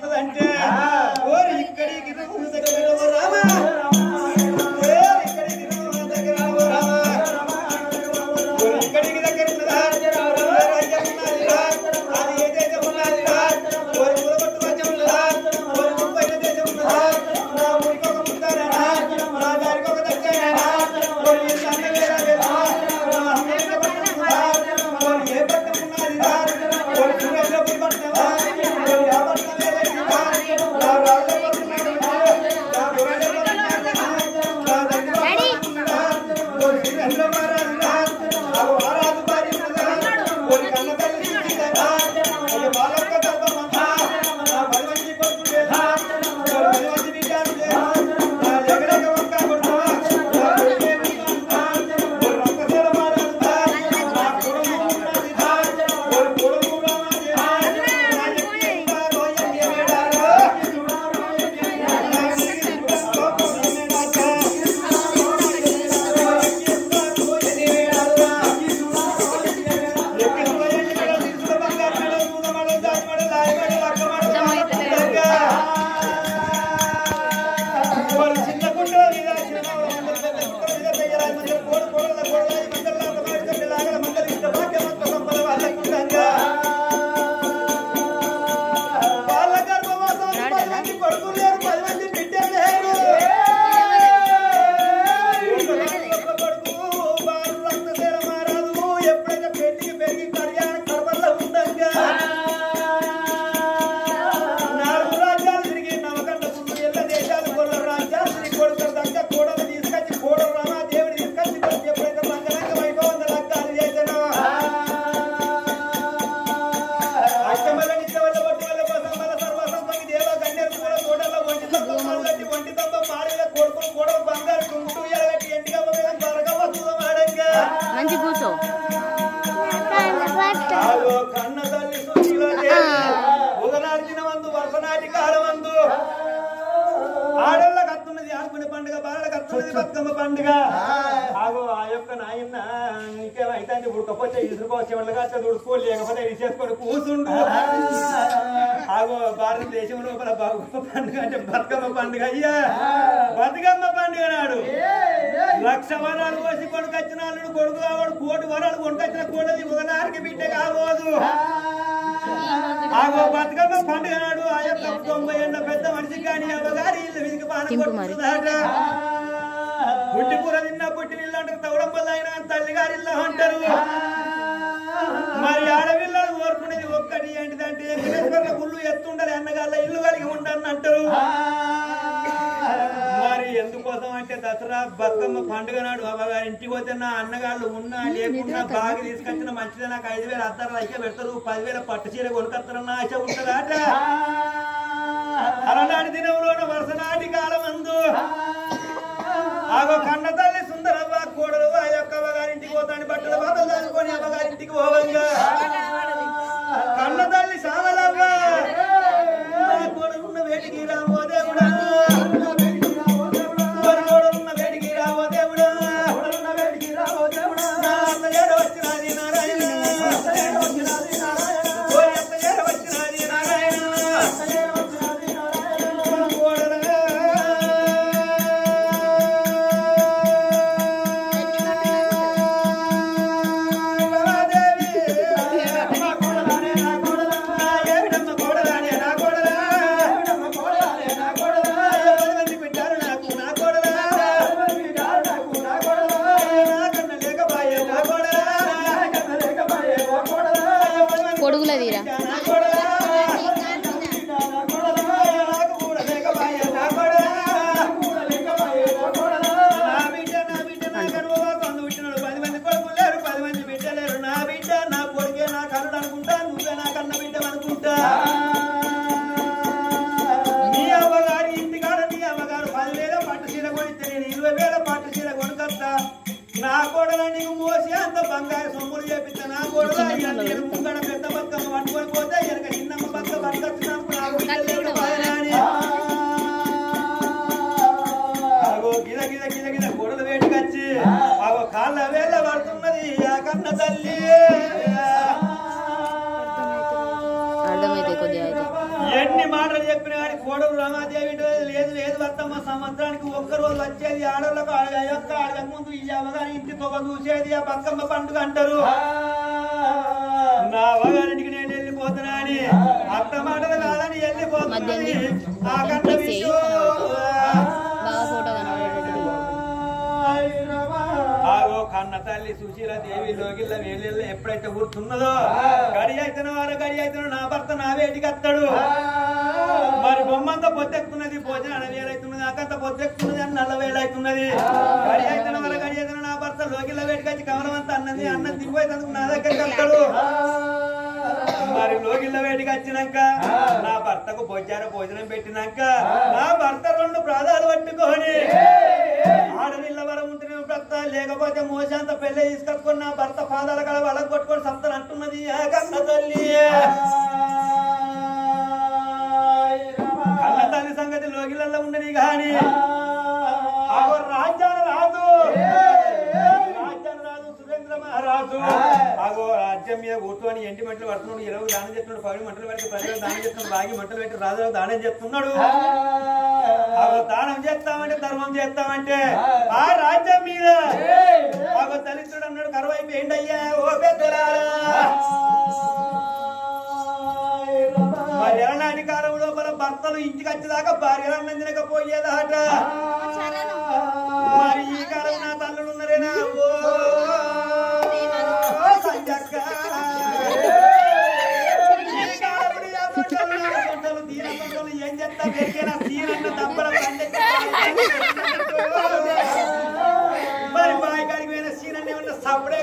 ఉన్నదంటే ఓరి ఇక్కడికి నువ్వు దగ్గర ఓ రామ ఓరి ఇక్కడికి నువ్వు దగ్గర ఓ రామ ఓరి ఇక్కడికి దగ్గర ఉన్నదా ఓరి రాజ్యం ఉన్నదిరా అది ఏ దేశం ఉన్నదిరా ఓరి మూలగొట్టు రాజ్యం ఉన్నదా ఓరి ముప్పైన దేశం ఉన్నదా నా ఊరికి ఒక ముందారా నా గారికి ఒక దగ్గరేనా ఓరి ఎంత అన్నవేరా వేరా నా అన్నయ్య పట్టం ఉన్నదా ఓరి ఏ పట్టం ఉన్నదిరా ఓరి సురేంద్రపురి పట్టమా ఓరి ఆ పట్టమే లేదురా నా రాజు పట్టమా నా గురజ పట్టమా నా దగ్గర పట్టమా ఓరి సురేంద్ర మహారాజురా అగో ఆరాధు భార్య ఉన్నదా ఓరి కన్న తల్లి చూసిదరా ఓరి బాలక్క గర్భమమ్మా నా పదిమంది కొడుకు లేదా ఓరి పదిమంది బిడ్డలు లేదా నా జగడక వంక కొడుకువా నా కొడుకే నీకుంటా ఓరి రక్తశీల మారాలుదా నా కొడుకు ఉన్నదిదా ఓరి కొడుకు రామాదేవా నా ఎక్కి ఉందా రోయని ఏడారో నా ఎక్కి ఉందా రోయని ఏడారో వాళ్ళ గర్భవాసం పది మంది కొడుకులు లేరు పది మంది బిడ్డలు లేరు కొడుకు వారు రక్తశీల మారాలు ఎప్పుడైతే పెళ్లికి పెరిగి కళ్యాణ కర్మల్లో ఉండంగా నాలుగు రాజ్యాలు తిరిగి నవకండ ముందు ఎల్ల దేశాలు కొన్న రాజ్యాలు తిరిగి కొడుకు దగ్గర కోడలు తీసుకొచ్చి కోడలు రామాదేవిని తీసుకొచ్చి కొడుకు ఎప్పుడైతే రంగరంగ వైభవంగా లగ్గాలు చేశానో అష్టమల నిత్యవల్ల ఒట్టి వల్ల పసంబల సర్వసంపకి దేవ కన్యలు కూడా తోటల ఒంటి తప్ప మల్లటి ఒంటి తప్ప మాడిన కొడుకులు కూడా బంగారు కుంటూ ఎలగట్టి ఎంటిగా ఒక త్వరగా వస్తుందమాడంగా మంచి కూర్చో ఆగో కన్న తల్లి సుశీల దేవి ఉదనార్చిన వందు వర్షనాటి కాలమందు ఆడళ్ళకి అత్తున్నది ఆకుని పండుగ బాలలకు అత్తున్నది బతుకమ్మ పండుగ ఆగో ఆ యొక్క నాయన ఇంకేమైతే ఉడకపోతే ఇసురుకోవచ్చు వాళ్ళగా ఉడుకోవాలి లేకపోతే ఇది చేసుకొని కూర్చుండు ఆగో భారతదేశం లోపల బాగు పండుగ అంటే బతుకమ్మ పండుగ అయ్యా బతుకమ్మ పండుగ నాడు లక్ష వరాలు పోసి కొడుకొచ్చిన అల్లుడు కొడుకు కావాడు కోటి వరాలు కొడుకొచ్చిన కోడది ఒకనారికి బిడ్డ కావోదు ఆగో బతుకమ్మ పండుగ నాడు ఆ యొక్క తొంభై ఏళ్ళ పెద్ద మనిషి కానీ అవ్వగారి ఇల్లు విధికి పాన తింపు మరి. కొట్టుకుంటుందట పుట్టి కూర తిన్నా పుట్టి నీళ్ళు అంటారు తవడంబల్ అయినా తల్లి గారి ఇల్లు అంటారు మరి ఆడపిల్లలు కోరుకునేది ఒక్కటి ఏంటిదంటే వెంకటేశ్వర్ల గుళ్ళు ఎత్తుండాలి అన్నగాళ్ళ ఇల్లు కలిగి ఉండని అంటారు మరి ఎందుకోసం అంటే దసరా బతుకమ్మ పండుగ నాడు అవ్వగారి ఇంటికి పోతే నా అన్నగాళ్ళు ఉన్నా లేకున్నా బాగా తీసుకొచ్చిన మంచిదే నాకు ఐదు వేలు అద్దరు అయితే పెడతారు పదివేల పట్టు చీర కొనుకొస్తారన్న ఆశ ఉంటుందాట అలనాటి దినంలోన వరుస నాటి కాలం అందు ఆగో కన్న తల్లి సుందరవ్వ కోడలు ఆ యొక్క అవ్వగారింటికి పోతాని బట్టలు బాధలు చదువుకొని అవ్వగారింటికి పోవంగా కన్న తల్లి సామలవ్వ నా కొడుకున్న వేటికి రావో దేవుడా కొడు కొడుకున్న వేటికి రావో దేవుడా నా అత్త ఏడ వచ్చినది నారాయణ ఓ అత్త ఏడ వచ్చినది నారాయణ కోడలా పొడుగుల తీరా పది మంది కొడుకులు లేరు పది మంది బిడ్డలేరు నా బిడ్డ నా కొడుకే నా కన్నుడు అనుకుంటా నువ్వే నా కన్న బిడ్డ అనుకుంటా నీ అవ్వగారి ఇంటికాడ నీ అవ్వగారు పదివేల పట్టు చీర కొనిస్తే నేను ఇరవై వేల పట్టు చీర కొనుకొస్తా నా కోడల నీకు మోసి అంత బంగారు సొమ్ములు చేపిస్తా నా కోడల నేను ముంగడ పెద్ద బతుకమ్మ పట్టుకొని పోతే ఎనక చిన్నమ్మ బతుక పట్టుకొచ్చినాకు నాకు బిడ్డలు లేరు బాయనాని. అగో గిద గిద గిద గిద కోడలు వేటికొచ్చి అగో కాళ్ళ వేళ్ళ పడుతున్నది ఆ కన్న తల్లి అర్థమైతే కొద్దిగా అయితే ఎన్ని మాటలు చెప్పి చెప్పిన కానీ కోడలు రామాదేవి అంటే లేదు లేదు వర్తమ్మ సంవత్సరానికి ఒక్క రోజు వచ్చేది ఆడవాళ్ళకు యొక్క ఆడక ముందు ఈ అవగానే ఇంటి తొగ చూసేది ఆ బతుకమ్మ పండుగ అంటారు నా అవగారింటికి నేను వెళ్ళిపోతున్నా అని అత్త మాటలు కాదని వెళ్ళిపోతున్నది ఆ కన్న విషయం బాగా ఫోటో కనబడేటట్టు ఆగో కన్న తల్లి సుశీల దేవి లోగిల్ల వేలిల్ల ఎప్పుడైతే కూర్చున్నదో గడి అయితేనో వారు గడి అయితేనో నా భర్త నా వేటికి అత్తాడు మరి బొమ్మంతా పొద్దెక్కుతున్నది భోజనం వేలైతున్నది నాకంత పొద్దెక్కుతున్నది అని నల్ల వేలైతున్నది గడి అయితేనో వారు గడి అయితేనో నా భర్త లోగిల్ల వేటికి వచ్చి కమలం అంతా అన్నది అన్నం దిగిపోయేందుకు నా దగ్గరికి వస్తాడు మరి లోగిళ్ళ వేటికి వచ్చినాక నా భర్తకు భోజనం భోజనం పెట్టినాక నా భర్త రెండు ప్రాధాలు పట్టుకొని ఆడవిల్ల వరం ఉంటేనే భర్త లేకపోతే మోసంత పెళ్ళి తీసుకొచ్చుకొని నా భర్త పాదాల కల వాళ్ళకి కొట్టుకొని సత్తను అంటున్నది ఆ కన్న తల్లి కన్న తల్లి సంగతి లోగిళ్ళల్లో ఉండని గాని ఆగో రాజ్యాల రాజు రాజ్యాల రాజు సురేంద్ర మహారాజు ఆగో రాజ్యం మీద కూర్చొని ఎంటి మంటలు పడుతున్నాడు ఇరవై దానం చేస్తున్నాడు పది మంటలు పెట్టి ప్రజలు దానం చేస్తున్నాడు బాగి మంటలు పెట్టి రాజు దానం చేస్తున్నాడు ఆగో దానం చేస్తామంటే ధర్మం చేస్తామంటే ఆ రాజ్యం మీద ఆగో దళితుడు అన్నాడు కరువైపోయింది అయ్యా ఓ పెద్దలారా మరి ఎలనాటి కాలం లోపల భర్తలు ఇంటికి వచ్చేదాకా భార్యలు అన్నం తినకపోయేదాట మరి ఈ కాలం నా తల్లులు ఉన్నారేనా ఓ సంజక్క ఈ కాలపుడు ఆ బొట్టలు, ఆ బొట్టలు, దీన బొట్టలు ఏం చేస్తా పెరిగిన సీనన్న దబ్బల సంజక్క మరి బాయ్ కాడికి పోయిన సీనన్న ఏమన్నా సప్పుడే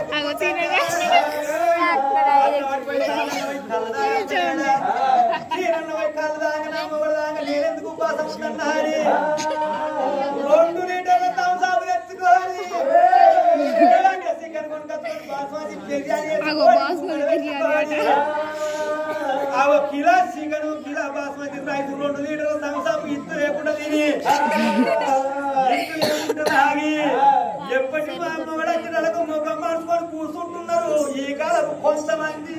నేనెందుకు ఉపాసం ఉందన్నాడు రెండు లీటర్ల థమ్స్అప్ తెచ్చుకోవాలి చికెన్ కొనుక్కొచ్చుకొని బాస్మతి బిర్యానీ అగో బాస్మతి బిర్యానీ అట. ఆ kilo chicken kilo basmati rice రెండు లీటర్ల థమ్స్అప్ ఇత్తు లేకుండా తిని ఇత్తు లేకుండా తాగి ఎప్పటి మా అమ్మ కూడా నెలకు ముఖం మార్చుకొని కూర్చుంటున్నారు ఈ కాలం కొంతమంది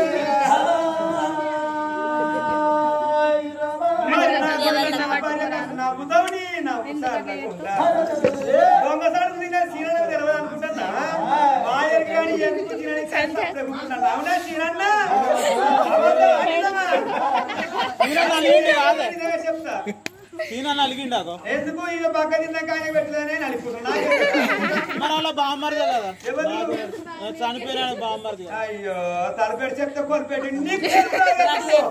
మరి నా భార్య నా భార్య నవ్వుతావుని నవ్వుతాడకుండా దొంగసాడు తినే సీనన్న తెలవదు అనుకుంటున్నా మాయర్ కానీ ఎందుకు తినని కష్టపడుకుంటున్నాను అవునా సీనన్న అబద్ధం ఆడినమా? ఇదే చెప్తా ఈయన నలిగిండాకో ఎందుకు ఇక పక్క తిన్న కానీ పెట్టలేనే నలుపుతున్నా మరి అలా బామ్మర్దే కదా ఎవరు? నాకు చనిపోయిన బామ్మర్ది కదా. అయ్యో తలపెట్టి చెప్తే కొనిపెట్టి నీకు తెలుసు.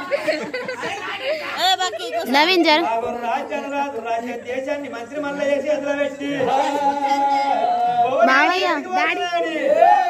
నవీన్ జర్ బాబు రాజ్యాన్ని రాదు రాజ్య దేశాన్ని మంత్రి మల్ల చేసి ఎదురు పెట్టి మావయ్య, డాడీ